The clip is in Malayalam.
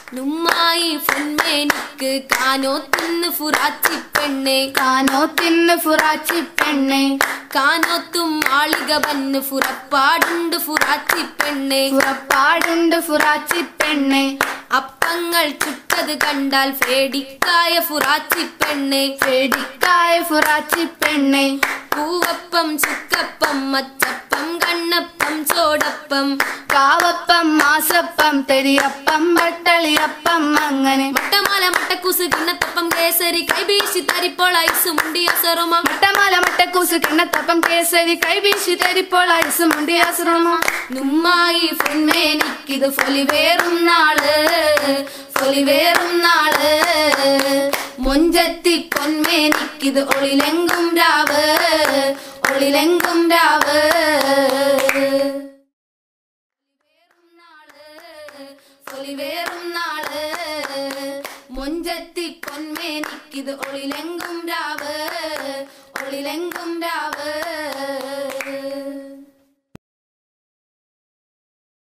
നുമ്മായി പൊന്മേനിക്ക് കാനോ തിന്ന് ഫുറാച്ചി പെണ്ണെ കാനോ തിന്ന് ഫുറാച്ചി പെണ്ണെ കാനോത്തും മാളിക വന്ന് ഫുറപ്പാടുണ്ട് ഫുറാച്ചി പെണ്ണെ പുറപ്പാടുണ്ട് ഫുറാച്ചി പെണ്ണെ അപ്പങ്ങൾ ചുട്ടത് കണ്ടാൽ ഫേടിക്കായ ഫുറാച്ചി പെണ്ണെ പേടിക്കായ ഫുറാച്ചി പെണ്ണെ പൂവപ്പം ചുക്കപ്പം മച്ചപ്പം കണ്ണപ്പം ചോടപ്പം കാവപ്പം മാസപ്പം തെരിയപ്പം വട്ടളിയപ്പം അങ്ങനെ മട്ടമാല മട്ടക്കൂസ് കിണ്ണത്തപ്പം കേസരി കൈവീശി തരിപ്പോൾ ഐസ് മുണ്ടി അസറുമ മട്ടമാല മട്ടക്കൂസ് കിണ്ണത്തപ്പം കേസരി കൈവീശി തരിപ്പോൾ ഐസ് മുണ്ടി ആശ്രമ നുമ്മായി പൊന്മേനിക്കിത് ഫൊലിവേറും നാള് ഫൊലിവേറും നാള് മൊഞ്ചത്തി പൊന്മേനിക്കിത് ഒളിലെങ്കും രാവ് ഒളിലെങ്കും രാവ് ഫൊലിവേറും നാള് മൊഞ്ചത്തി പൊന്മേനിക്കിത് ഒളിലെങ്കും രാവ് ഒളിലെങ്കും രാവ്